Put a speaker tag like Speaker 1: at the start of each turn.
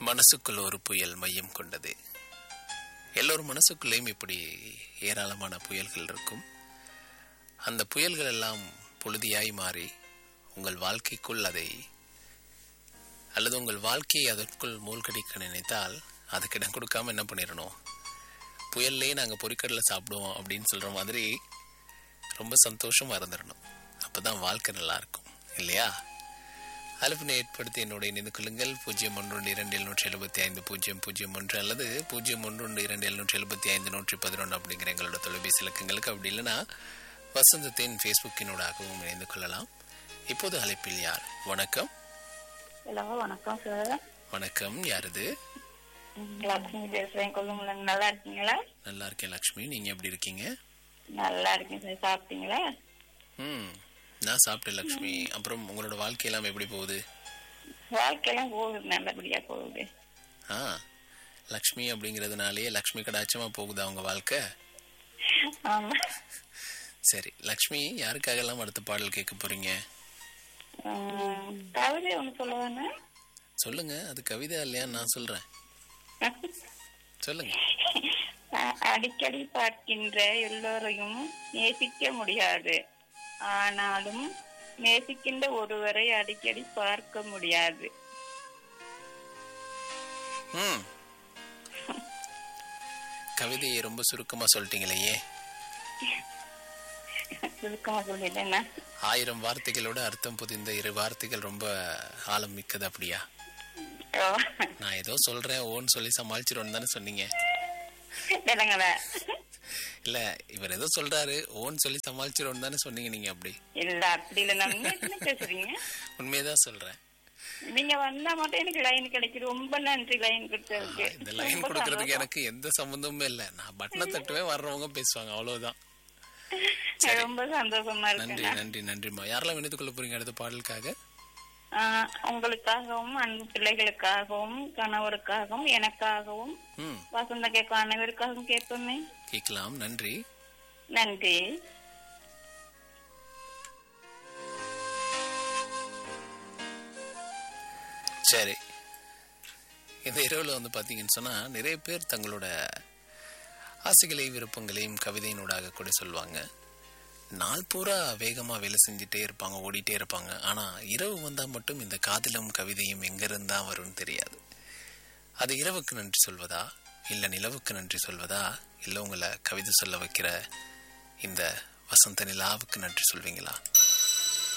Speaker 1: மனசுக்குள் ஒரு புயல் மையம் கொண்டது எல்லோரும் மனசுக்குள்ளேயும் இப்படி ஏராளமான புயல்கள் இருக்கும் அந்த புயல்கள் எல்லாம் புழுதியாய் மாறி உங்கள் வாழ்க்கைக்குள் அதை அல்லது உங்கள் வாழ்க்கையை அதற்குள் மூழ்கடிக்க நினைத்தால் அதுக்கு இடம் கொடுக்காம என்ன பண்ணிடணும் புயல்லே நாங்கள் பொறிக்கடலை சாப்பிடுவோம் அப்படின்னு சொல்கிற மாதிரி ரொம்ப சந்தோஷமா இருந்துடணும் அப்போ தான் வாழ்க்கை நல்லா இருக்கும் இல்லையா அலுப்பினை ஏற்படுத்தி என்னோட இணைந்து கொள்ளுங்கள் பூஜ்ஜியம் ஒன்று இரண்டு எழுநூற்றி எழுபத்தி ஐந்து பூஜ்ஜியம் பூஜ்ஜியம் ஒன்று அல்லது பூஜ்ஜியம் ஒன்று இரண்டு எழுநூற்றி எழுபத்தி ஐந்து நூற்றி பதினொன்று அப்படிங்கிற எங்களோட தொலைபேசி இலக்கங்களுக்கு அப்படி இல்லைன்னா வசந்தத்தின் ஃபேஸ்புக்கினூடாகவும் இணைந்து கொள்ளலாம் இப்போது அழைப்பில் யார் வணக்கம்
Speaker 2: ஹலோ வணக்கம் சார்
Speaker 1: வணக்கம் யாரது
Speaker 2: லட்சுமி பேசுறேன் கொல்லுங்களா நல்லா இருக்கீங்களா
Speaker 1: நல்லா இருக்கேன் லக்ஷ்மி நீங்க எப்படி இருக்கீங்க
Speaker 2: நல்லா இருக்கேன் சார் சாப்பிட்டீங்களா
Speaker 1: ம் நான் சாப்பிட்டேன் லக்ஷ்மி அப்புறம் உங்களோட வாழ்க்கையெல்லாம் எப்படி போகுது
Speaker 2: வாழ்க்கையெல்லாம் போகுது நல்லபடியா போகுது
Speaker 1: ஆ லக்ஷ்மி அப்படிங்கிறதுனாலேயே லக்ஷ்மி கடாச்சமா போகுதா உங்க வாழ்க்கை
Speaker 2: ஆமா
Speaker 1: சரி லக்ஷ்மி யாருக்காகலாம் அடுத்த பாடல் கேட்க போறீங்க
Speaker 2: உம், கவிதை ஒண்ணு சொல்லுவானே
Speaker 1: சொல்லுங்க அது கவிதை இல்லையான்னு நான் சொல்றேன் சொல்லுங்க
Speaker 2: அடிக்கடி பார்க்கின்ற எல்லோரையும் நேசிக்க முடியாது ஆனாலும் நேசிக்கின்ற ஒருவரை அடிக்கடி பார்க்க முடியாது
Speaker 1: ம் கவிதையை ரொம்ப சுருக்கமா சொல்லிட்டீங்களே ஏன்
Speaker 2: சுருக்கமா சொல்லிட்டேன்னா
Speaker 1: ஆயிரம் வார்த்தைகளோட அர்த்தம் புதிந்த இரு வார்த்தைகள் ரொம்ப ஆழம் மிக்கது அப்படியா
Speaker 2: ஓ,
Speaker 1: நான் ஏதோ சொல்றேன் ஓன்னு சொல்லி சமாளிச்சிருவோன்னு தானே சொன்னீங்க
Speaker 2: இல்லைங்களா
Speaker 1: இல்ல இவர் ஏதோ சொல்றாரு ஓன்னு சொல்லி சமாளிச்சிருவோன்னு தானே சொன்னீங்க நீங்க அப்படி
Speaker 2: இல்ல அப்படி இல்ல நான் உண்மையா தானே பேசுறீங்க
Speaker 1: உண்மையதான் சொல்றேன்
Speaker 2: நீங்க வந்தா மட்டும் எனக்கு லைன் கிடைக்குது ரொம்ப நன்றி லைன் கொடுத்ததுக்கு
Speaker 1: இந்த லைன்
Speaker 2: ரொம்ப
Speaker 1: கொடுக்கறதுக்கு
Speaker 2: சந்தோஷம்.
Speaker 1: எனக்கு எந்த சம்பந்தமுமே இல்ல நான் பட்டனை தட்டுவே வர்றவங்க பேசுவாங்க அவ்வளவுதான்
Speaker 2: ரொம்ப சந்தோஷமா
Speaker 1: நன்றி
Speaker 2: இருக்கு
Speaker 1: நன்றி நன்றிம்மா யாரெல்லாம் இணைத்துக் கொள்ள போறீங்க அடுத்த பாடலுக்காக
Speaker 2: உங்களுக்காகவும் அன்பு பிள்ளைகளுக்காகவும் கணவருக்காகவும் எனக்காகவும்
Speaker 1: ம்
Speaker 2: வசந்த கேட்க அனைவருக்காகவும் கேட்போமே
Speaker 1: கேட்கலாம் நன்றி
Speaker 2: நன்றி
Speaker 1: சரி இந்த இரவுல வந்து பாத்தீங்கன்னு சொன்னா நிறைய பேர் தங்களோட ஆசைகளையும் விருப்பங்களையும் கவிதையினூடாக கூட சொல்லுவாங்க நாள் பூரா வேகமா வேலை செஞ்சுட்டே இருப்பாங்க ஓடிட்டே இருப்பாங்க ஆனா இரவு வந்தா மட்டும் இந்த காதலும் கவிதையும் எங்க இருந்தா வரும்னு தெரியாது அது இரவுக்கு நன்றி சொல்வதா இல்ல நிலவுக்கு நன்றி சொல்வதா இல்ல உங்களை கவிதை சொல்ல வைக்கிற இந்த வசந்த நிலாவுக்கு நன்றி சொல்வீங்களா